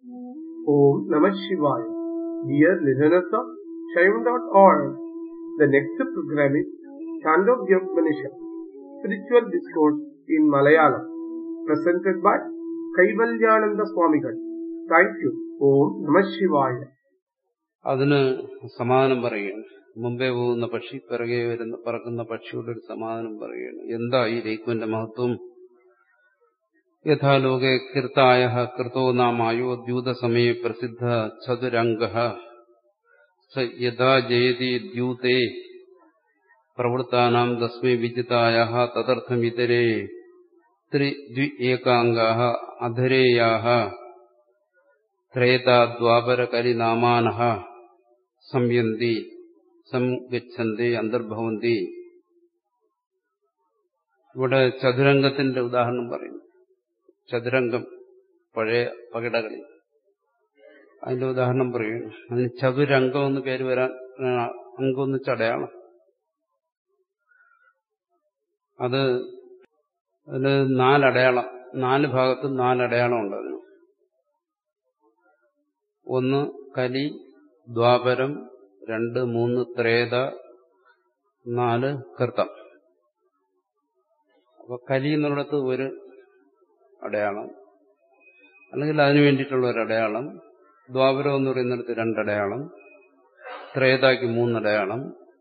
Om Namah Shivaya. Dear listeners of Shaivan.org, the next program is Chandogya Upanishad, Spiritual Discourse in Malayalam, presented by Kaivalyananda Swamigal. Thank you. Om Namah Shivaya. അതിന് സമാധാനം പറയുകയാണ് മുമ്പേ പോകുന്ന പക്ഷി പിറകെ വരുന്ന പറക്കുന്ന പക്ഷിയുടെ ഒരു സമാധാനം പറയുകയാണ് എന്താ ഈ രേക്കുവിന്റെ മഹത്വം യഥാലോകെ കൃതായ കൃതോ നാമായോ ദ്യൂതസമയെ പ്രസിദ്ധ ചതുരംഗ യഥാ ജയതി ദ്യൂതേ പ്രവൃത്താനാം തസ്മൈ വിജിതായ തദർത്ഥമിതരേ ത്രിദ്വി ഏകാംഗാ അധരേയാ ത്രേതാദ്വാപരകരിനാമാന സംയന്തി സംഗച്ഛന്തി അന്തർഭവന്തി ഇവിടെ ചതുരംഗത്തിന്റെ ഉദാഹരണം പറയുന്നു ചതുരംഗം പഴയ പകിടകളി അതിന്റെ ഉദാഹരണം പറയുന്നു അതിന് ചതുരംഗം എന്ന് പേര് വരാൻ അംഗം എന്ന് ചടയാണ് അത് അതിന് നാലടയാളം നാല് ഭാഗത്തും നാലടയാളം ഉണ്ട് അതിന് ഒന്ന് കലി ദ്വാപരം രണ്ട് മൂന്ന് ത്രേത നാല് കൃതം അപ്പൊ കലി എന്നുള്ളിടത്ത് ഒരു അടയാളം അല്ലെങ്കിൽ അതിനു വേണ്ടിയിട്ടുള്ള ഒരു അടയാളം ദ്വാപരം എന്ന് പറയുന്നിടത്ത് രണ്ടടയാളം ത്രേതാക്ക് മൂന്നടയാളം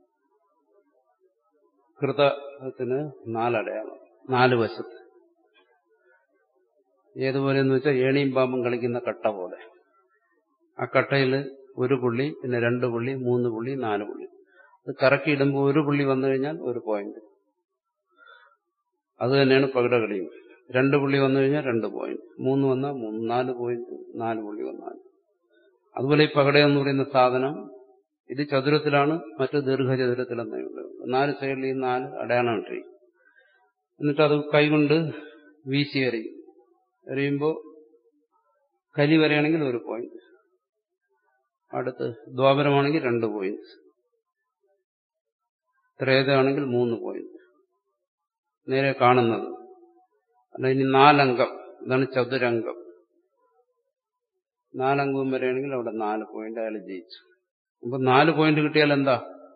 കൃതത്തിന് നാലടയാളം നാല് വശത്ത് ഏതുപോലെ എന്ന് വെച്ചാൽ ഏണിയും പാമ്പും കളിക്കുന്ന കട്ട പോലെ ആ കട്ടയിൽ ഒരു പുള്ളി പിന്നെ രണ്ട് പുള്ളി മൂന്ന് പുള്ളി നാല് പുള്ളി അത് കറക്കിയിടുമ്പോൾ ഒരു പുള്ളി വന്നു കഴിഞ്ഞാൽ ഒരു പോയിന്റ് അത് തന്നെയാണ് പകിടകളിയും രണ്ട് പുള്ളി വന്നു കഴിഞ്ഞാൽ രണ്ട് പോയിന്റ് മൂന്ന് വന്നാൽ മൂന്ന് നാല് പോയിന്റ് നാല് പുള്ളി വന്നാൽ അതുപോലെ ഈ പകട എന്ന് പറയുന്ന സാധനം ഇത് ചതുരത്തിലാണ് മറ്റു ദീർഘചതുരത്തിലെന്നേ ഉള്ളത് നാല് സൈഡിൽ ഈ നാല് അടയാളം ഇട്ടിരിക്കും എന്നിട്ട് അത് കൈകൊണ്ട് വീശി എറിയും എറിയുമ്പോൾ കലി വരെയാണെങ്കിൽ ഒരു പോയിന്റ് അടുത്ത് ദ്വാപരമാണെങ്കിൽ രണ്ട് പോയിന്റ് ത്രേതയാണെങ്കിൽ മൂന്ന് പോയിന്റ് നേരെ കാണുന്നത് അല്ല ഇനി നാലംഗം ഇതാണ് ചതുരംഗം നാലംഗവും വരെയാണെങ്കിൽ അവിടെ നാല് പോയിന്റ് അയാൾ ജയിച്ചു അപ്പൊ നാല് പോയിന്റ് കിട്ടിയാൽ എന്താ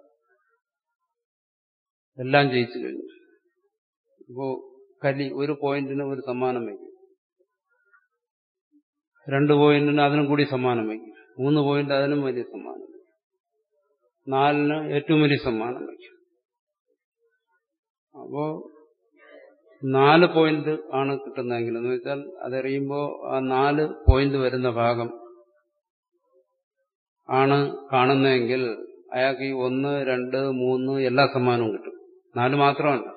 എല്ലാം ജയിച്ചു കഴിഞ്ഞു ഇപ്പോ കലി ഒരു പോയിന്റിന് ഒരു സമ്മാനം വയ്ക്കും രണ്ട് പോയിന്റിന് അതിനും കൂടി സമ്മാനം വയ്ക്കും മൂന്ന് പോയിന്റ് അതിനും വലിയ സമ്മാനം നാലിന് ഏറ്റവും വലിയ സമ്മാനം വയ്ക്കും അപ്പോ നാല് പോയിന്റ് ആണ് കിട്ടുന്നതെങ്കിൽ എന്ന് വെച്ചാൽ അതെറിയുമ്പോൾ ആ നാല് പോയിന്റ് വരുന്ന ഭാഗം ആണ് കാണുന്നതെങ്കിൽ അയാൾക്ക് ഈ ഒന്ന് രണ്ട് മൂന്ന് എല്ലാ സമ്മാനവും കിട്ടും നാല് മാത്രമല്ല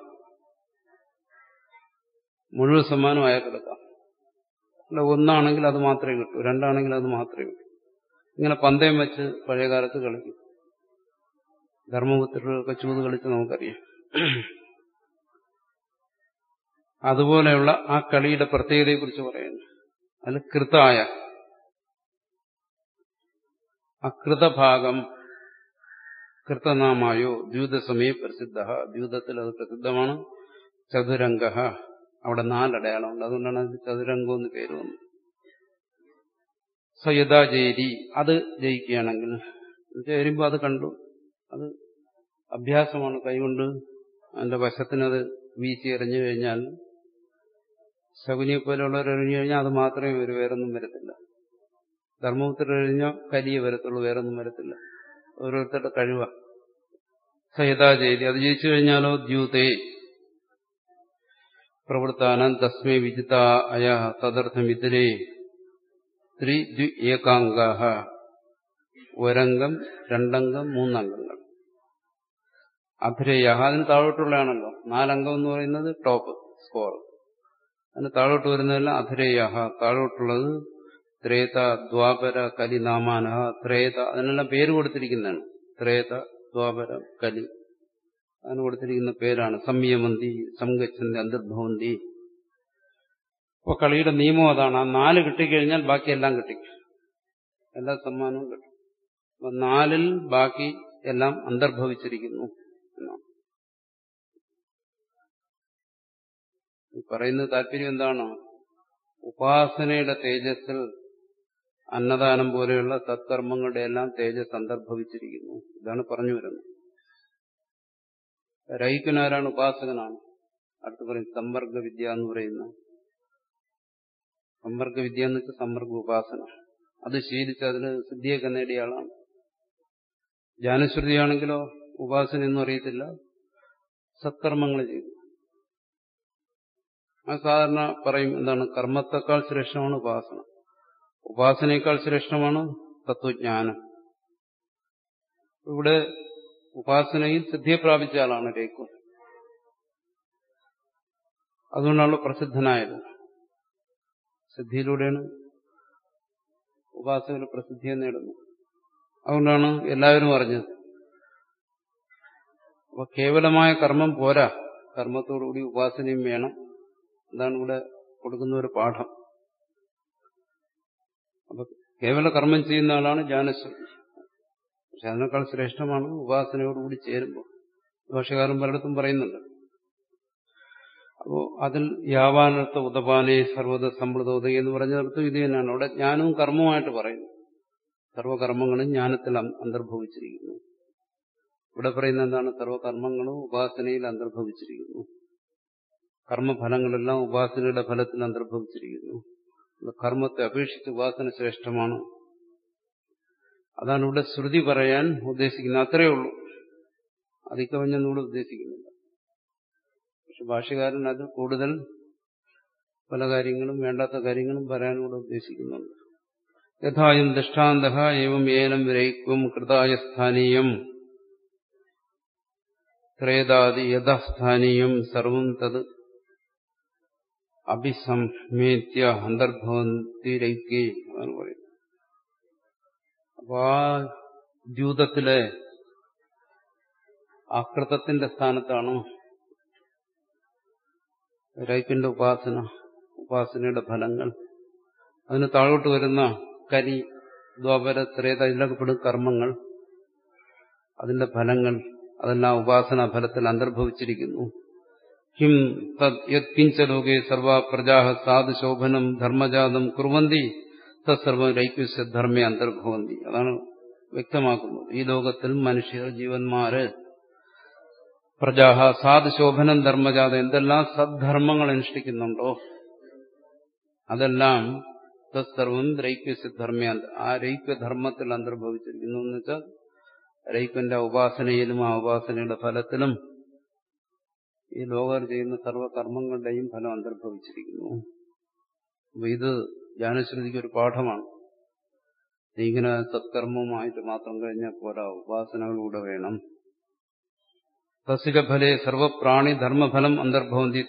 മുഴുവൻ സമ്മാനവും അയാൾക്ക് എടുക്കാം അല്ല ഒന്നാണെങ്കിൽ അത് മാത്രമേ കിട്ടൂ രണ്ടാണെങ്കിൽ അത് മാത്രമേ കിട്ടൂ ഇങ്ങനെ പന്തയം വെച്ച് പഴയകാലത്ത് കളിക്കും ധർമ്മപുത്രരൊക്കെ ചൂത് കളിച്ച് നമുക്കറിയാം അതുപോലെയുള്ള ആ കളിയുടെ പ്രത്യേകതയെക്കുറിച്ച് പറയുന്നു അതിൽ കൃതായ അകൃതഭാഗം കൃതനാമായോ ദ്യൂതസമയ പ്രസിദ്ധ ദ്യൂതത്തിൽ അത് പ്രസിദ്ധമാണ് ചതുരംഗ അവിടെ നാലടയാളമുണ്ട് അതുകൊണ്ടാണ് അത് ചതുരംഗം എന്ന് പേര് വന്നത് സയഥാ ജയിരി അത് ജയിക്കുകയാണെങ്കിൽ ചേരുമ്പോൾ അത് കണ്ടു അത് അഭ്യാസമാണ് കൈകൊണ്ട് അതിന്റെ വശത്തിനത് വീശി എറിഞ്ഞു കഴിഞ്ഞാൽ ശകുനിയെ പോലെയുള്ളവർ എറിഞ്ഞു കഴിഞ്ഞാൽ അത് മാത്രമേ വരൂ വേറൊന്നും വരത്തില്ല ധർമ്മപുത്രർ എറിഞ്ഞാൽ കരിയെ വരത്തുള്ളൂ വേറൊന്നും വരത്തില്ല ഓരോരുത്തരുടെ കഴിവ സഹിതാ ചെയ്തി അത് ജയിച്ചു കഴിഞ്ഞാലോ ദ്യൂതേ പ്രവൃത്താനം തസ്മേ വിജിത അയ തദർത്ഥമിതരേ ത്രി ദ്വി ഏകാംഗ ഒരംഗം രണ്ടംഗം മൂന്നംഗങ്ങൾ അധരേയ അതിന് താഴോട്ടുള്ളതാണല്ലോ നാലംഗം എന്ന് പറയുന്നത് ടോപ്പ് സ്കോർ അതിന് താഴോട്ട് വരുന്നതെല്ലാം അധരേയ താഴോട്ടുള്ളത് ത്രേത ദ്വാപര കലി നാമാന ത്രേത അതിനെല്ലാം പേര് കൊടുത്തിരിക്കുന്നതാണ് ത്രേത ദ്വാപര കലി അതിന് കൊടുത്തിരിക്കുന്ന പേരാണ് സംയമന്തി സംഗച്ഛന്തി അന്തർഭവന്തി അപ്പൊ കളിയുടെ നിയമം അതാണ് ആ നാല് കിട്ടിക്കഴിഞ്ഞാൽ ബാക്കി എല്ലാം കിട്ടി എല്ലാ സമ്മാനവും കിട്ടും അപ്പൊ നാലിൽ ബാക്കി എല്ലാം അന്തർഭവിച്ചിരിക്കുന്നു എന്നാണ് പറയുന്ന താല്പര്യം എന്താണ് ഉപാസനയുടെ തേജസ്സിൽ അന്നദാനം പോലെയുള്ള സത്കർമ്മങ്ങളുടെ എല്ലാം തേജസ് അന്തർഭവിച്ചിരിക്കുന്നു ഇതാണ് പറഞ്ഞു വരുന്നത് രൈക്കനാരാണ് ഉപാസകനാണ് അടുത്ത് പറയും സമ്പർക്ക വിദ്യ എന്ന് പറയുന്ന സമ്പർക്ക വിദ്യ എന്ന് വെച്ചാൽ സമ്പർക്ക ഉപാസന അത് ശീലിച്ച് അതിന് സിദ്ധിയൊക്കെ നേടിയ ആളാണ് ജ്ഞാനശ്രുതിയാണെങ്കിലോ ഉപാസന എന്നും അറിയത്തില്ല സത്കർമ്മങ്ങൾ ചെയ്തു ആ സാധാരണ പറയും എന്താണ് കർമ്മത്തെക്കാൾ ശ്രേഷ്ഠമാണ് ഉപാസന ഉപാസനയേക്കാൾ ശ്രേഷ്ഠമാണ് തത്വജ്ഞാനം ഇവിടെ ഉപാസനയിൽ സിദ്ധിയെ പ്രാപിച്ച ആളാണ് രേക്കു അതുകൊണ്ടാണ് പ്രസിദ്ധനായത് സിദ്ധിയിലൂടെയാണ് ഉപാസകർ പ്രസിദ്ധിയെ നേടുന്നത് അതുകൊണ്ടാണ് എല്ലാവരും അറിഞ്ഞത് അപ്പൊ കേവലമായ കർമ്മം പോരാ കർമ്മത്തോടുകൂടി ഉപാസനയും വേണം അതാണ് ഇവിടെ കൊടുക്കുന്ന ഒരു പാഠം അപ്പൊ കേവല കർമ്മം ചെയ്യുന്ന ആളാണ് ജ്ഞാനശ്രുതി പക്ഷെ അതിനേക്കാൾ ശ്രേഷ്ഠമാണ് ഉപാസനയോടുകൂടി ചേരുമ്പോൾ ഭാഷകാരൻ പലയിടത്തും പറയുന്നുണ്ട് അപ്പോ അതിൽ യാവാനർത്ഥ ഉദപാനെ സർവത സമ്പ്രദോത എന്ന് പറഞ്ഞിടത്തും ഇത് തന്നെയാണ് അവിടെ ജ്ഞാനവും കർമ്മവുമായിട്ട് പറയുന്നു സർവകർമ്മങ്ങളും ജ്ഞാനത്തിൽ അന്തർഭവിച്ചിരിക്കുന്നു ഇവിടെ പറയുന്ന എന്താണ് സർവകർമ്മങ്ങളും ഉപാസനയിൽ അന്തർഭവിച്ചിരിക്കുന്നു കർമ്മഫലങ്ങളെല്ലാം ഉപാസനയുടെ ഫലത്തിൽ അന്തർഭവിച്ചിരിക്കുന്നു കർമ്മത്തെ അപേക്ഷിച്ച് ഉപാസന ശ്രേഷ്ഠമാണ് അതാണ് ഇവിടെ ശ്രുതി പറയാൻ ഉദ്ദേശിക്കുന്നത് അത്രയേ ഉള്ളൂ അതിക്കവഞ്ഞൊന്നുകൂടെ ഉദ്ദേശിക്കുന്നില്ല പക്ഷെ ഭാഷകാരൻ അത് കൂടുതൽ പല കാര്യങ്ങളും വേണ്ടാത്ത കാര്യങ്ങളും പറയാനൂടെ ഉദ്ദേശിക്കുന്നുണ്ട് യഥായും ദൃഷ്ടാന്ത ഏവം ഏനം വിരയിക്കും കൃതായ സ്ഥാനീയം ത്രേതാദി യഥാസ്ഥാനീയം സർവം തത് അഭിസംമേത്യ അന്തർഭവന്തിരയ്ക്കേ എന്ന് പറയും അപ്പൊ ആ ദ്യൂതത്തിലെ ആകൃതത്തിന്റെ സ്ഥാനത്താണ് രൈപ്പിന്റെ ഉപാസന ഉപാസനയുടെ ഫലങ്ങൾ അതിന് താഴോട്ട് വരുന്ന കരി ദ്വാപര ത്രേത ഇതിലൊക്കെ പെടും കർമ്മങ്ങൾ അതിന്റെ ഫലങ്ങൾ അതെല്ലാം ഉപാസനാ ഫലത്തിൽ അന്തർഭവിച്ചിരിക്കുന്നു കിം യത്കിഞ്ച ലോകെ സർവ പ്രജാ സാധുശോഭനം ധർമ്മജാതം കുറുവന്തി തത്സർവം രൈക്യസ്യ ധർമ്മേ അന്തർഭവന്തി അതാണ് വ്യക്തമാക്കുന്നത് ഈ ലോകത്തിൽ മനുഷ്യർ ജീവന്മാര് പ്രജാഹ സാധുശോഭനം ധർമ്മജാതം എന്തെല്ലാം സദ്ധർമ്മങ്ങൾ അനുഷ്ഠിക്കുന്നുണ്ടോ അതെല്ലാം തത്സർവം രൈക്യസ്യ ധർമ്മ ആ രൈക്യധർമ്മത്തിൽ അന്തർഭവിച്ചിരിക്കുന്നു എന്ന് വെച്ചാൽ രൈക്യന്റെ ഉപാസനയിലും ആ ഉപാസനയുടെ ഫലത്തിലും ഈ ലോകർ ചെയ്യുന്ന സർവകർമ്മങ്ങളുടെയും ഫലം അന്തർഭവിച്ചിരിക്കുന്നു അപ്പൊ ഇത് ജ്ഞാനശ്രുതിക്ക് ഒരു പാഠമാണ് ഇങ്ങനെ സത്കർമ്മമായിട്ട് മാത്രം കഴിഞ്ഞാൽ പോരാ ഉപാസനകളിലൂടെ വേണം തസിക ഫലേ സർവപ്രാണി ധർമ്മഫലം അന്തർഭവന്തി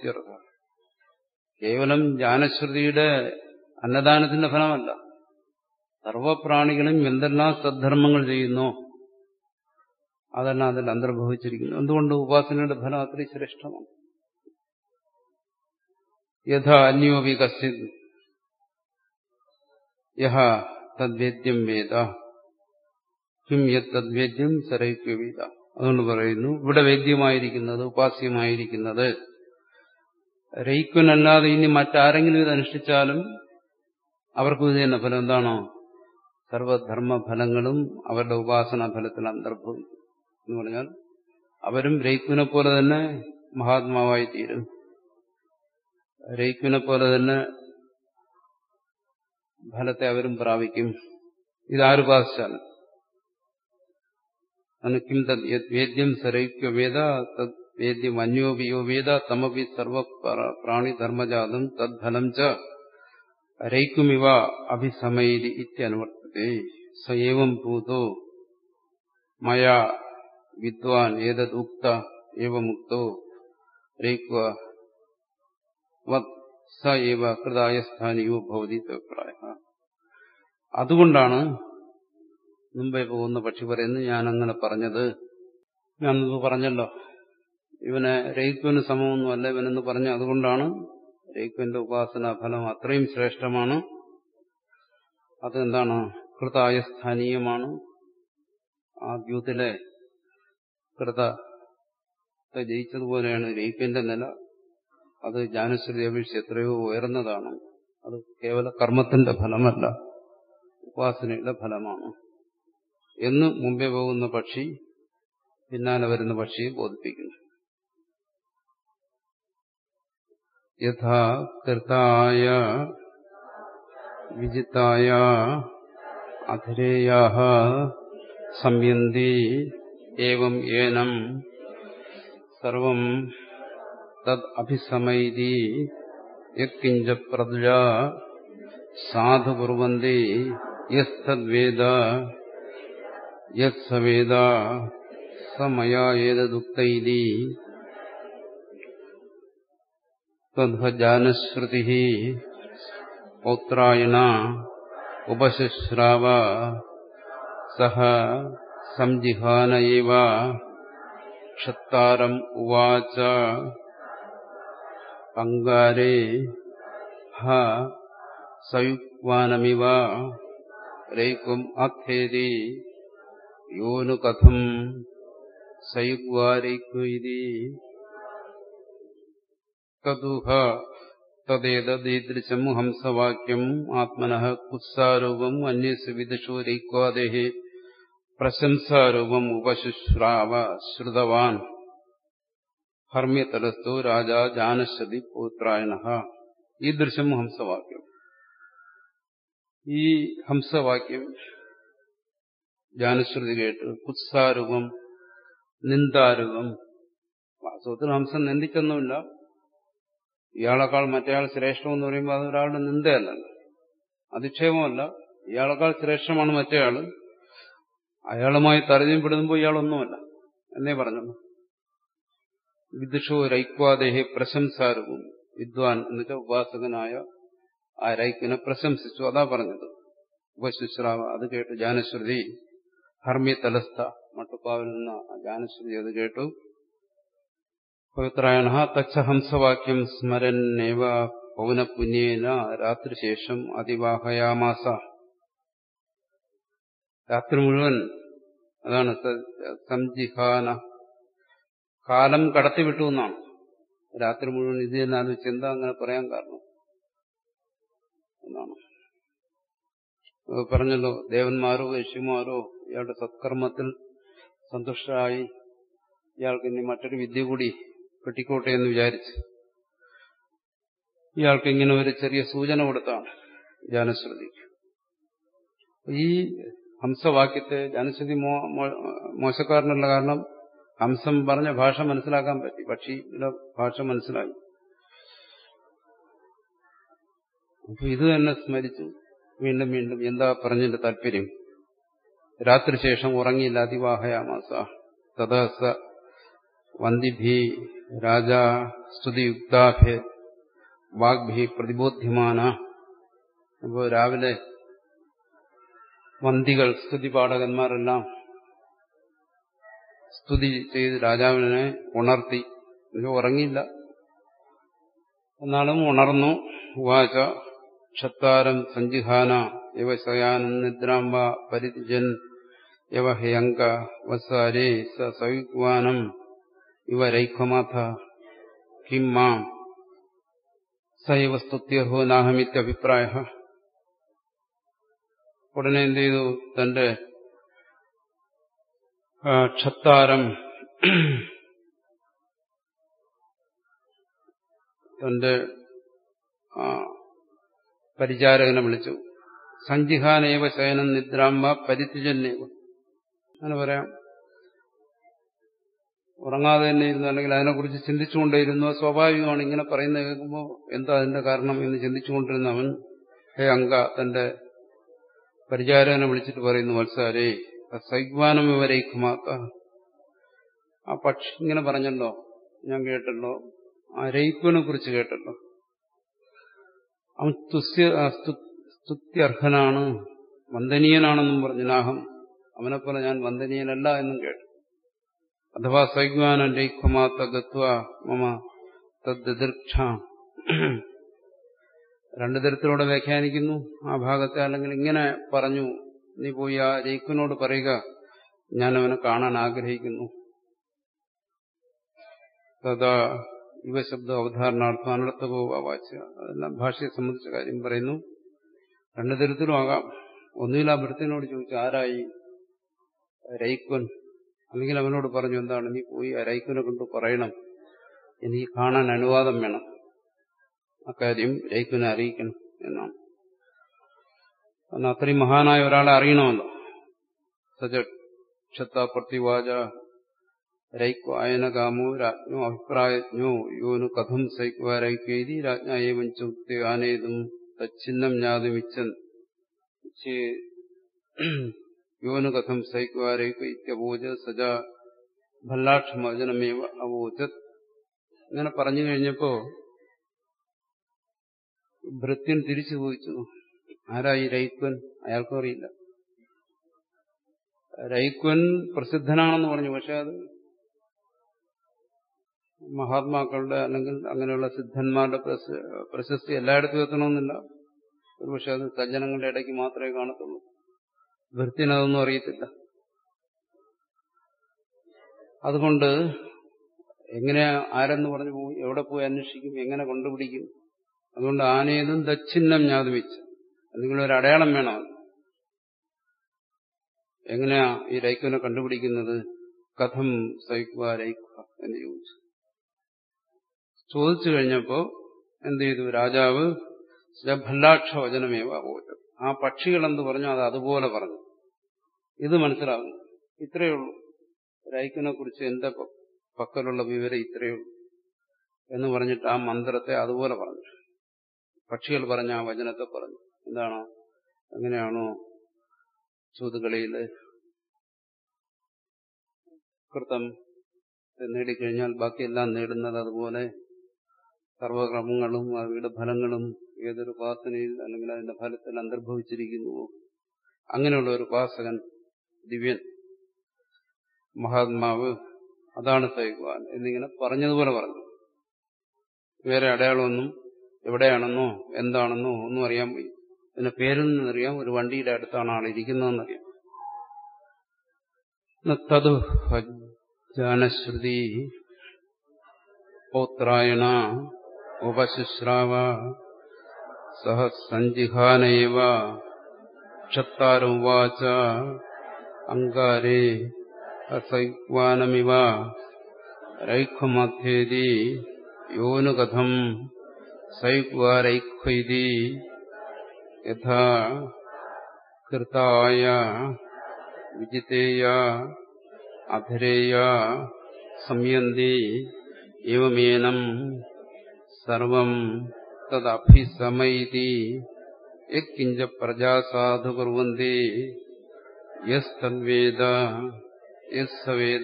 കേവലം ജ്ഞാനശ്രുതിയുടെ അന്നദാനത്തിന്റെ ഫലമല്ല സർവപ്രാണികളും എന്തെല്ലാം സദ്ധർമ്മങ്ങൾ ചെയ്യുന്നോ അതെല്ലാം അതിൽ അന്തർഭവിച്ചിരിക്കുന്നു എന്തുകൊണ്ട് ഉപാസനയുടെ ഫലം അത്രയും ശ്രേഷ്ഠമാണ് യഥാ അന്യോപി കശ്ചിത് യഹ തദ്വേദ്യം വേദ കിം യത് തദ്വേദ്യം സരൈക്യ വേദ അതുകൊണ്ട് പറയുന്നു ഇവിടെ വേദ്യമായിരിക്കുന്നത് ഉപാസ്യമായിരിക്കുന്നത് രയിക്കുനല്ലാതെ ഇനി മറ്റാരെങ്കിലും ഇത് അനുഷ്ഠിച്ചാലും അവർക്കും ഇത് തന്നെ ഫലം എന്താണോ സർവധർമ്മ ഫലങ്ങളും അവരുടെ ഉപാസനാ ഫലത്തിൽ അന്തർഭവിക്കും എന്ന് പറഞ്ഞാൽ അവരും രയിക്കുനെ പോലെ തന്നെ മഹാത്മാവായി തീരും രയിക്കുനെ പോലെ തന്നെ ഫലത്തെ അവരും പ്രാപിക്കും ഇതാരുപാസിച്ചാലും അനുക്കിം തദ് വേദ്യം സരൈക്യ വേദ തദ് വേദ്യം അന്യോപിയോ വേദ തമപി സർവ പ്രാണിധർമ്മജാതം തദ്ഫലം ച രൈക്കുമിവ അഭിസമൈരി ഇത്യനുവർത്തത്തെ സയേവം ഭൂതോ മയാ വിദ്വാൻ ഏതദുക്ത ഏവമുക്തോ രൈക്വ സ ഏവ കൃതായ സ്ഥാനിയോ ഭവതി അഭിപ്രായ അതുകൊണ്ടാണ് മുമ്പേ പോകുന്ന പക്ഷി പറയുന്നത് ഞാൻ അങ്ങനെ പറഞ്ഞത് ഞാൻ മുമ്പ് പറഞ്ഞല്ലോ ഇവനെ രയിക്കുവിന് സമമൊന്നുമല്ല ഇവനെന്ന് പറഞ്ഞ അതുകൊണ്ടാണ് രയിക്കുവിന്റെ ഉപാസനാ ഫലം അത്രയും ശ്രേഷ്ഠമാണ് അതെന്താണ് കൃതായ സ്ഥാനീയമാണ് ആ ദ്യൂത്തിലെ കൃതത്തെ ജയിച്ചതുപോലെയാണ് രയിക്കിന്റെ നില അത് ജ്ഞാനശ്രുതി അപേക്ഷിച്ച് എത്രയോ ഉയർന്നതാണ് അത് കേവല കർമ്മത്തിന്റെ ഫലമല്ല ഉപാസനയുടെ ഫലമാണ് എന്ന് മുമ്പേ പോകുന്ന പക്ഷി പിന്നാലെ വരുന്ന പക്ഷിയെ ബോധിപ്പിക്കുന്നു യഥാ കൃതായ വിജിതായ അധിരേയാ സംയന്തി ഏവം ഏനം സർവം തദ് അഭിസമൈതി യത്കിഞ്ച പ്രജ സാധു കുർവന്തി യസ്തദ്വേദ യത്സവേദ സമയാ ഏതദുക്തൈതി തദ്ഭജാനശ്രുതി പൗത്രായണ ഉപശുശ്രാവ സഹ സംജിഹാന ഏവ ക്ഷത്താരം ഉവാച അങ്കാരേ ഹ സയുക്വാനമിവ രൈക്കും അഥേതി യോനു കഥം സയുഗ്വാരൈക്വൈതി തതുഹ തദ്ദേതീദൃശം ഹംസവാക്യം ആത്മനഃ കുത്സാരൂപം അന്യസ് വിദുഷോ രൈക്വാദേഹ പ്രശംസാരൂപം ഉപശുശ്രാവ ശ്രുതവാൻ ഹർമ്യതലസ്തു രാജാ ജാനശ്വതി പൗത്രായണ ഈ ദൃശ്യം ഹംസവാക്യം ഈ ഹംസവാക്യം ജാനശ്രുതി കേട്ട് കുത്സാരൂപം നിന്ദാരൂപം വാസ്തവത്തിൽ ഹംസം നിന്ദിച്ചൊന്നുമില്ല ഇയാളെക്കാൾ മറ്റേയാൾ ശ്രേഷ്ഠമെന്ന് പറയുമ്പോൾ അത് ഒരാളുടെ നിന്ദയല്ലല്ലോ അധിക്ഷേപമല്ല ഇയാളെക്കാൾ ശ്രേഷ്ഠമാണ് മറ്റേയാള് അയാളുമായി താരതമ്യപ്പെടുമ്പോൾ ഇയാളൊന്നുമല്ല എന്നേ പറഞ്ഞുള്ളൂ വിദുഷോ രൈക്വാദേഹെ പ്രശംസാരവും വിദ്വാൻ എന്നുവെച്ചാൽ ഉപാസകനായ ആ രൈക്കിനെ പ്രശംസിച്ചു അതാ പറഞ്ഞത് ഉപശുശ്രാവ അത് കേട്ടു ജാനശ്രുതി ഹർമ്മ്യ തലസ്ഥ മട്ടുപ്പാവിൽ നിന്ന് ജാനശ്രുതി അത് കേട്ടു പവിത്രായണ തച്ച ഹംസവാക്യം സ്മരന്നേവ പൗനപുണ്യേന രാത്രിശേഷം അതിവാഹയാമാസ രാത്രി മുഴുവൻ അതാണ് സംജിഹാന കാലം കടത്തിവിട്ടു എന്നാണ് രാത്രി മുഴുവൻ ഇത് തന്നെ ആലോചിച്ച് എന്താ അങ്ങനെ പറയാൻ കാരണം എന്നാണ് പറഞ്ഞല്ലോ ദേവന്മാരോ ഋഷിമാരോ ഇയാളുടെ സത്കർമ്മത്തിൽ സന്തുഷ്ടരായി ഇയാൾക്ക് ഇനി മറ്റൊരു വിദ്യ കൂടി കിട്ടിക്കോട്ടെ എന്ന് വിചാരിച്ച് ഇയാൾക്ക് ഇങ്ങനെ ഒരു ചെറിയ സൂചന കൊടുത്താണ് ജാനശ്രുതിക്ക് ഈ ഹംസവാക്യത്തെ ജാനശ്രുതി മോശക്കാരനുള്ള കാരണം ഹംസം പറഞ്ഞ ഭാഷ മനസ്സിലാക്കാൻ പറ്റി പക്ഷിയുടെ ഭാഷ മനസ്സിലായി അപ്പൊ ഇത് തന്നെ സ്മരിച്ചു വീണ്ടും വീണ്ടും എന്താ പറഞ്ഞതിന്റെ താല്പര്യം രാത്രി ശേഷം ഉറങ്ങിയില്ല അതിവാഹയാമാസ തദസ വന്ദിഭി രാജ സ്തുതിയുക്താഭ്യ വാഗ്ഭി പ്രതിബോധ്യമാന അപ്പോൾ രാവിലെ വന്തികൾ സ്തുതിപാഠകന്മാരെല്ലാം സ്തുതി ചെയ്ത് രാജാവിനെ ഉണർത്തി ഉറങ്ങിയില്ല എന്നാലും ഉണർന്നു വാച ക്ഷത്താരം സഞ്ജിഹാന യവ ശയാനൻ നിദ്രാംബ പരിജൻ യവ ഹയങ്ക വസാരേ സ സയുഗ്വാനം ഇവ രൈഖമാഥ കിം മാം സൈവ സ്തുത്യർഹോ നാഹമിത്യഭിപ്രായ ഉടനെ എന്ത് ചെയ്തു തന്റെ ക്ഷത്താരം തന്റെ പരിചാരകനെ വിളിച്ചു സഞ്ജിഹാനേവ ശയനം നിദ്രാമ്പ പരിത്യജന്നേവ അങ്ങനെ പറയാം ഉറങ്ങാതെ തന്നെ ഇരുന്നു അല്ലെങ്കിൽ അതിനെക്കുറിച്ച് ചിന്തിച്ചുകൊണ്ടേയിരുന്നു സ്വാഭാവികമാണ് ഇങ്ങനെ പറയുന്ന കേൾക്കുമ്പോൾ എന്താ അതിന്റെ കാരണം എന്ന് ചിന്തിച്ചുകൊണ്ടിരുന്നവൻ ഹേ അങ്ക തന്റെ പരിചാരകനെ വിളിച്ചിട്ട് പറയുന്നു വത്സാരേ സൈഗ്വാനം വിവരയിക്കുമാക്ക ആ പക്ഷി ഇങ്ങനെ പറഞ്ഞല്ലോ ഞാൻ കേട്ടല്ലോ ആ രയിക്കുവിനെ കുറിച്ച് കേട്ടല്ലോ അവൻ തുസ്യ സ്തുത്യർഹനാണ് വന്ദനീയനാണെന്നും പറഞ്ഞു നാഹം അവനെപ്പോലെ ഞാൻ വന്ദനീയനല്ല എന്നും കേട്ടു അഥവാ സൈഗ്വാനം രൈഖമാത്ത ഗത്വ മമ തദ്ദീർക്ഷ രണ്ടു തരത്തിലൂടെ വ്യാഖ്യാനിക്കുന്നു ആ ഭാഗത്തെ അല്ലെങ്കിൽ ഇങ്ങനെ പറഞ്ഞു നീ പോയി ആ രൈഖുവിനോട് പറയുക ഞാൻ അവനെ കാണാൻ ആഗ്രഹിക്കുന്നു തഥാ യുവശബ്ദ അവധാരണാർത്ഥം അനർത്ഥകോ വാച്ച അതെല്ലാം ഭാഷയെ സംബന്ധിച്ച കാര്യം പറയുന്നു രണ്ടു തരത്തിലും ആകാം ഒന്നുകിൽ ആ ഭൃത്യനോട് ചോദിച്ചു ആരായി രൈക്വൻ അല്ലെങ്കിൽ അവനോട് പറഞ്ഞു എന്താണ് നീ പോയി ആ രൈക്വനെ കൊണ്ട് പറയണം എനിക്ക് കാണാൻ അനുവാദം വേണം അക്കാര്യം രൈക്വനെ അറിയിക്കണം എന്നാണ് കാരണം അത്രയും മഹാനായ ഒരാളെ അറിയണമല്ലോ സജക്ഷത്ത പ്രതിവാച രൈക്വ അയനകാമോ രാജ്ഞോ അഭിപ്രായജ്ഞോ യോനു കഥം സൈക്വ രൈക്വേതി രാജ്ഞ ഏവം ചുക്തി ആനേതും തച്ചിന്നം ജ്ഞാതുമിച്ചൻ യോനു കഥം സൈക്വ രൈക്വ ഇത്യവോച സജ ഭല്ലാക്ഷമജനമേവ അവോചത് ഇങ്ങനെ പറഞ്ഞു കഴിഞ്ഞപ്പോ ഭൃത്യൻ തിരിച്ചു ചോദിച്ചു ആരായി രൈക്വൻ അയാൾക്കും അറിയില്ല രൈക്വൻ പ്രസിദ്ധനാണെന്ന് പറഞ്ഞു പക്ഷെ അത് മഹാത്മാക്കളുടെ അല്ലെങ്കിൽ അങ്ങനെയുള്ള സിദ്ധന്മാരുടെ പ്രശസ്തി എല്ലായിടത്തും എത്തണമെന്നില്ല ഒരുപക്ഷെ അത് സജ്ജനങ്ങളുടെ ഇടയ്ക്ക് മാത്രമേ കാണത്തുള്ളൂ ഭൃത്യനതൊന്നും അറിയത്തില്ല അതുകൊണ്ട് എങ്ങനെ ആരെന്ന് പറഞ്ഞു പോയി എവിടെ പോയി അന്വേഷിക്കും എങ്ങനെ കണ്ടുപിടിക്കും അതുകൊണ്ട് ആനേതും ദക്ഷിണം ഞാതുമിച്ച് എന്തെങ്കിലും ഒരു അടയാളം വേണം എങ്ങനെയാ ഈ രൈക്കുവിനെ കണ്ടുപിടിക്കുന്നത് കഥം സൈക്വ രൈക്വ എന്ന് ചോദിച്ചു ചോദിച്ചു കഴിഞ്ഞപ്പോ എന്ത് ചെയ്തു രാജാവ് ഭല്ലാക്ഷ വചനമേവ ഓറ്റം ആ പക്ഷികൾ എന്ത് പറഞ്ഞു അത് അതുപോലെ പറഞ്ഞു ഇത് മനസ്സിലാകുന്നു ഇത്രയേ ഉള്ളൂ രൈക്കിനെ കുറിച്ച് എന്റെ പക്കലുള്ള വിവരം ഇത്രയേ ഉള്ളൂ എന്ന് പറഞ്ഞിട്ട് ആ മന്ത്രത്തെ അതുപോലെ പറഞ്ഞു പക്ഷികൾ പറഞ്ഞ ആ വചനത്തെ പറഞ്ഞു എന്താണോ എങ്ങനെയാണോ ചൂതുകളിയില് കൃതം നേടിക്കഴിഞ്ഞാൽ ബാക്കിയെല്ലാം നേടുന്നത് അതുപോലെ സർവക്രമങ്ങളും അവയുടെ ഫലങ്ങളും ഏതൊരു ഉപാസനയിൽ അല്ലെങ്കിൽ അതിന്റെ ഫലത്തിൽ അന്തർഭവിച്ചിരിക്കുന്നുവോ അങ്ങനെയുള്ള ഒരു ഉപാസകൻ ദിവ്യൻ മഹാത്മാവ് അതാണ് സൈക്വാൻ എന്നിങ്ങനെ പറഞ്ഞതുപോലെ പറഞ്ഞു വേറെ അടയാളമൊന്നും എവിടെയാണെന്നോ എന്താണെന്നോ ഒന്നും അറിയാൻ പോയി പിന്നെ പേരിൽ നിന്നറിയാം ഒരു വണ്ടിയുടെ അടുത്താണ് ആൾ ഇരിക്കുന്നതെന്നറിയാം തത് ജാനശ്രുതി പൗത്രായണ ഉപശുശ്രാവ സഹ സഞ്ജിഹാനൈവ ക്ഷത്താരുവാച അങ്കാരേ അസൈക്വാനമിവ രൈഖമധ്യേതി യോനുകഥം സൈക്വാരൈഖ്വൈതി യഥാ കൃതായ വിജിതേയ അധരേയ സംയന്തി ഏവമേനം സർവം തദഭിസമൈതി യക്കിഞ്ച പ്രജാ സാധു കുർവന്തി യസ്തദ്വേദ യസ്സവേദ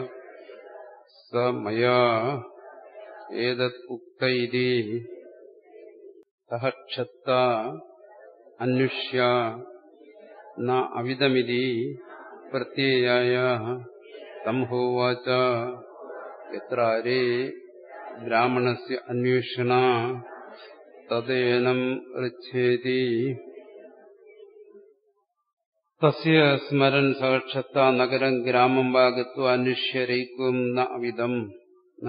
സ മയാ ഏതത് ഉക്തൈതി സഹക്ഷത്ത അന്വിഷ്യ ന അവിദമിതി പ്രത്യയായ സംഹോവാച എത്ര അരേ ബ്രാഹ്മണസ്യ അന്വേഷണ തദേനം ഋച്ഛേതി തസ്യ സ്മരൻ സഹക്ഷത്ത നഗരം ഗ്രാമം വാ ഗത്വ അന്വേഷ്യരൈക്വം ന അവിദം ന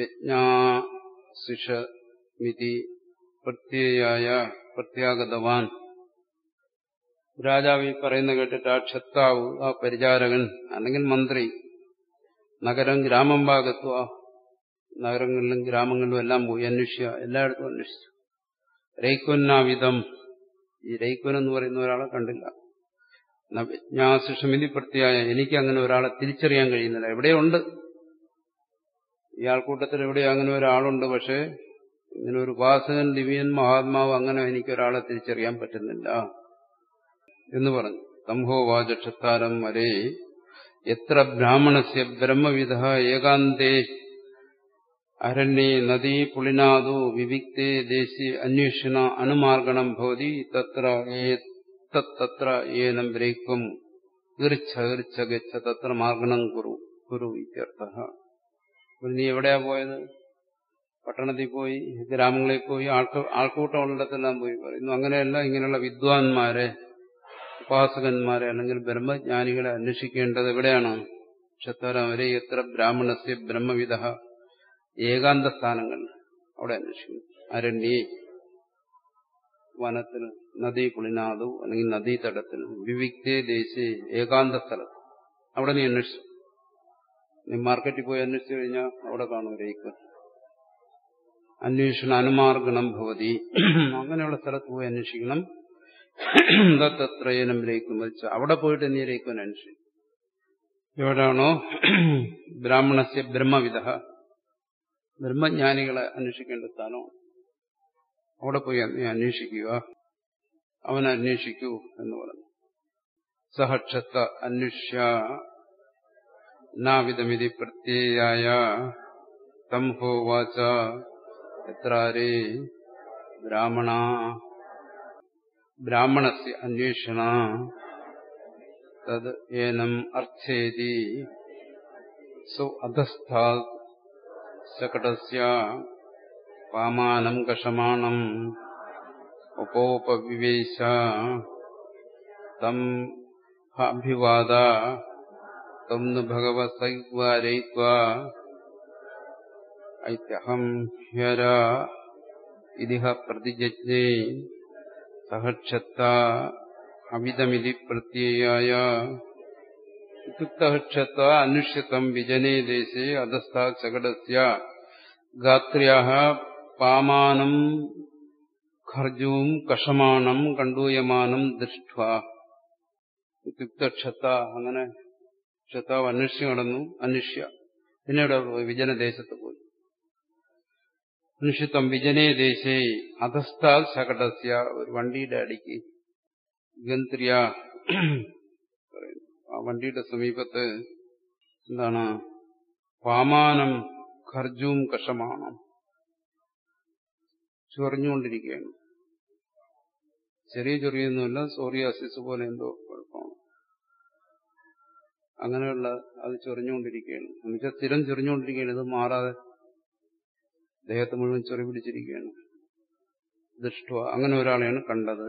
വിജ്ഞാസിഷമിതി പ്രത്യയായ പ്രത്യാഗതവാൻ രാജാവ് ഈ പറയുന്ന കേട്ടിട്ട് ആ ക്ഷത്താവ് ആ പരിചാരകൻ അല്ലെങ്കിൽ മന്ത്രി നഗരം ഗ്രാമം ഭാഗത്വ നഗരങ്ങളിലും ഗ്രാമങ്ങളിലും എല്ലാം പോയി അന്വേഷിക്കുക എല്ലായിടത്തും അന്വേഷിച്ചു രൈക്വന്നാവിധം ഈ രൈക്വൻ എന്ന് പറയുന്ന ഒരാളെ കണ്ടില്ല വിജ്ഞാസിഷമിതി പ്രത്യായ എനിക്ക് അങ്ങനെ ഒരാളെ തിരിച്ചറിയാൻ കഴിയുന്നില്ല എവിടെയുണ്ട് ഇയാൾക്കൂട്ടത്തിൽ എവിടെ അങ്ങനെ ഒരാളുണ്ട് പക്ഷേ ഇങ്ങനെ ഒരു ഉപാസകൻ ദിവ്യൻ മഹാത്മാവ് അങ്ങനെ എനിക്ക് ഒരാളെ തിരിച്ചറിയാൻ പറ്റുന്നില്ല എന്ന് പറഞ്ഞു തംഹോ വാചക്ഷത്താരം വരെ എത്ര ബ്രാഹ്മണസ്യ ബ്രഹ്മവിധ ഏകാന്തേ അരണ്യേ നദീ പുളിനാദോ വിവിക്തേ ദേശീയ അന്വേഷണ അനുമാർഗണം ഭവതി തത്ര തത്ര ഏനം ബ്രേക്കും ഈർച്ഛ ഈർച്ഛ ഗച്ഛ തത്ര മാർഗണം കുരു കുരു ഇത്യർത്ഥ നീ എവിടെയാ പോയത് പട്ടണത്തിൽ പോയി ഗ്രാമങ്ങളിൽ പോയി ആൾക്ക് ആൾക്കൂട്ടമുള്ളിടത്തെല്ലാം പോയി പറയുന്നു അങ്ങനെയല്ല ഇങ്ങനെയുള്ള വിദ്വാൻമാരെ ഉപാസകന്മാരെ അല്ലെങ്കിൽ ബ്രഹ്മജ്ഞാനികളെ അന്വേഷിക്കേണ്ടത് എവിടെയാണ് ക്ഷത്തരം വരെ എത്ര ബ്രാഹ്മണസ്യ ബ്രഹ്മവിധ ഏകാന്ത സ്ഥാനങ്ങൾ അവിടെ അന്വേഷിക്കുന്നു അരണ്യേ വനത്തിൽ നദീ കുളിനാദു അല്ലെങ്കിൽ നദീതടത്തിൽ വിവിക്തേ ദേശേ ഏകാന്ത സ്ഥലത്ത് അവിടെ നീ അന്വേഷിച്ചു നീ മാർക്കറ്റിൽ പോയി അന്വേഷിച്ചു കഴിഞ്ഞാൽ അവിടെ കാണും രേക്ക് അന്വേഷണ അനുമാർഗണം ഭവതി അങ്ങനെയുള്ള സ്ഥലത്ത് പോയി അന്വേഷിക്കണം ദത്തത്രയനം രേക്കും വെച്ച അവിടെ പോയിട്ട് നീ രേക്കുവൻ അന്വേഷിക്കും എവിടാണോ ബ്രാഹ്മണസ്യ ബ്രഹ്മവിധ ബ്രഹ്മജ്ഞാനികളെ അന്വേഷിക്കേണ്ട സ്ഥാനം അവിടെ പോയി നീ അന്വേഷിക്കുക അവൻ അന്വേഷിക്കൂ എന്ന് പറഞ്ഞു സഹക്ഷത്ത അന്വേഷ്യ നാവിധമിതി പ്രത്യയായ തം ഹോവാച എത്രാരേ ബ്രാഹ്മണ ബ്രാഹ്മണസ്യ അന്വേഷണ തത് ഏനം അർത്ഥേതി സോ അധസ്ഥാ ശകടസ്യ പാമാനം കഷമാണം ഉപോപവിവേശ തം അഭിവാദ തം नु ഭഗവസൈവാരൈത്വാ ഐത്യഹം ഹ്യര ഇതിഹ പ്രതിജജ്ഞേ സഹക്ഷത്ത അവിധമിതി പ്രത്യയായ ഇത്യുക്തക്ഷത്ത അന്വേഷ്യതം വിജനേ ദേശേ അധസ്ഥാ ശകടസ്യ ഗാത്ര്യാഹ പാമാനം ഖർജൂം കഷമാണം കണ്ടൂയമാനം ദൃഷ്ട ഇത്യുക്തക്ഷത്ത അങ്ങനെ ക്ഷത്താവ് അന്വേഷിച്ചു നടന്നു അന്വേഷ്യ പിന്നെ ഇവിടെ പോയി വിജനദേശത്ത് പോയി അന്വേഷിത്തം വിജനേ ദേശേ അധസ്ഥാൽ ശകടസ്യ ഒരു വണ്ടിയുടെ അടിക്ക് ഗന്ത്രിയ ആ വണ്ടിയുടെ സമീപത്ത് എന്താണ് പാമാനം ഖർജും കഷമാണം ചൊറിഞ്ഞുകൊണ്ടിരിക്കുകയാണ് ചെറിയ ചൊറിയൊന്നുമില്ല സോറിയാസിസ് പോലെ എന്തോ കുഴപ്പമാണ് അങ്ങനെയുള്ള അത് ചൊറിഞ്ഞുകൊണ്ടിരിക്കുകയാണ് എന്നുവെച്ചാൽ സ്ഥിരം ചൊറിഞ്ഞുകൊണ്ടിരിക്കുകയാണ് ഇത് മാറാതെ ദേഹത്ത് മുഴുവൻ ചൊറി പിടിച്ചിരിക്കുകയാണ് ദൃഷ്ട അങ്ങനെ ഒരാളെയാണ് കണ്ടത്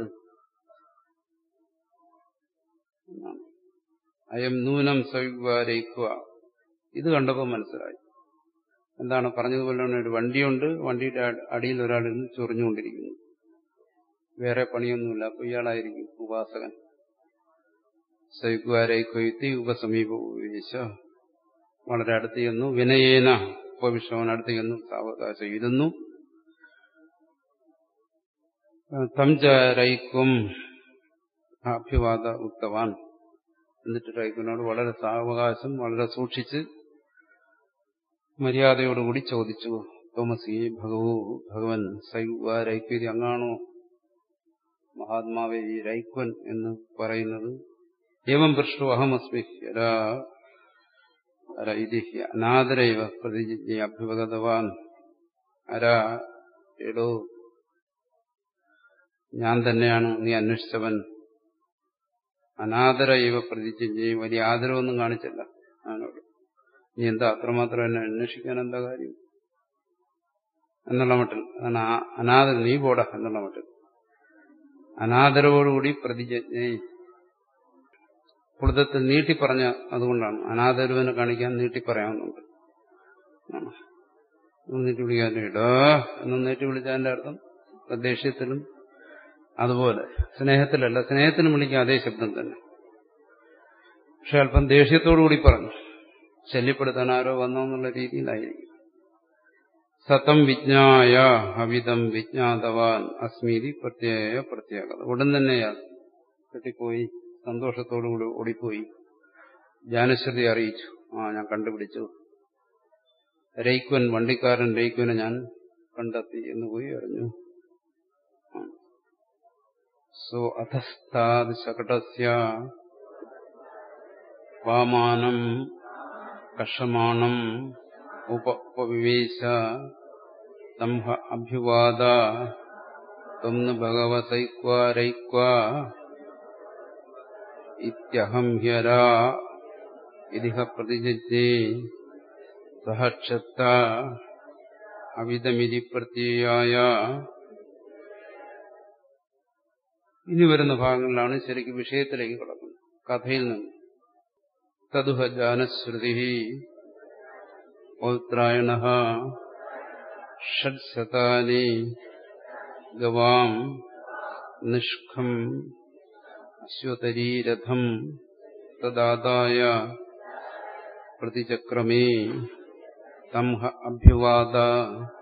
അയം നൂനം സവിവാരയിക്കുക ഇത് കണ്ടപ്പോൾ മനസ്സിലായി എന്താണ് പറഞ്ഞതുപോലെ ഒരു വണ്ടിയുണ്ട് വണ്ടിയുടെ അടിയിൽ ഒരാളിരുന്ന് ചൊറിഞ്ഞുകൊണ്ടിരിക്കുന്നു വേറെ പണിയൊന്നുമില്ല അപ്പൊ ഇയാളായിരിക്കും ഉപാസകൻ സൈക്കുവാരൈക്കൊയ്ത്തി ഉപസമീപ ഉപയോഗിച്ച വളരെ അടുത്ത് ചെന്നു വിനയേന ഉപവിഷവൻ അടുത്ത് ചെന്നു സാവകാശം ഇരുന്നു തംച രൈക്കും അഭ്യവാദ ഉക്തവാൻ എന്നിട്ട് രൈക്കുവിനോട് വളരെ സാവകാശം വളരെ സൂക്ഷിച്ച് മര്യാദയോടുകൂടി ചോദിച്ചു തോമസി ഭഗവു ഭഗവൻ സൈവ രൈക്വതി അങ്ങാണോ മഹാത്മാവെ ഈ രൈക്വൻ എന്ന് പറയുന്നത് ഏവം പൃഷ്ടു അഹമസ്മി അനാദരൈവ പ്രതിജ്ഞ അഭ്യുപഗതവാൻ അരാ എടോ ഞാൻ തന്നെയാണ് നീ അന്വേഷിച്ചവൻ അനാദര ഇവ പ്രതിജ്ഞ വലിയ ആദരവൊന്നും കാണിച്ചില്ല അവനോട് നീ എന്താ അത്രമാത്രം എന്നെ അന്വേഷിക്കാൻ എന്താ കാര്യം എന്നുള്ള മട്ടിൽ അനാദര നീ പോടാ എന്നുള്ള മട്ടിൽ അനാദരവോടുകൂടി പ്രതിജ്ഞ പുളിതത്തിൽ നീട്ടിപ്പറഞ്ഞ അതുകൊണ്ടാണ് അനാദരവിനെ കാണിക്കാൻ നീട്ടിപ്പറയാവുന്നുണ്ട് നീട്ടി വിളിക്കാൻ ഇടോ എന്ന് നീട്ടി വിളിച്ചതിന്റെ അർത്ഥം ദേഷ്യത്തിലും അതുപോലെ സ്നേഹത്തിലല്ല സ്നേഹത്തിനും വിളിക്കാൻ അതേ ശബ്ദം തന്നെ പക്ഷെ അല്പം ദേഷ്യത്തോടുകൂടി പറഞ്ഞു ശല്യപ്പെടുത്താൻ ആരോ വന്നോ എന്നുള്ള രീതിയിലായിരിക്കും സതം വിജ്ഞായ അവിധം വിജ്ഞാതവാൻ അസ്മീതി പ്രത്യേക പ്രത്യേകത ഉടൻ തന്നെ അയാൾ കെട്ടിപ്പോയി സന്തോഷത്തോടുകൂടി ഓടിപ്പോയി ജാനശ്രുതി അറിയിച്ചു ആ ഞാൻ കണ്ടുപിടിച്ചു രൈക്വൻ വണ്ടിക്കാരൻ രൈക്വനെ ഞാൻ കണ്ടെത്തി എന്ന് പോയി അറിഞ്ഞു സോ അധസ്ഥാത് ശകടസ്യ വാമാനം കഷമാണം ഉപവിവേശ സംഹ അഭ്യുവാദ ത്വന്ന് ഭഗവസൈക്വാരൈക്വ ഇത്യഹം ഹ്യരാ ഇതിഹ പ്രതിജ്ഞേ സഹക്ഷത്ത അവിധമിതി പ്രത്യയായ ഇനി വരുന്ന ഭാഗങ്ങളിലാണ് ശരിക്കും വിഷയത്തിലേക്ക് കടക്കുന്നത് കഥയിൽ നിന്ന് തതുഹ ജാനശ്രുതി പൗത്രായണ ഷഡ്ശതാനി ഗവാം നിഷ്ഖം അശ്വതരീരഥം തദാദായ പ്രതിചക്രമേ തംഹ അഭ്യുവാദ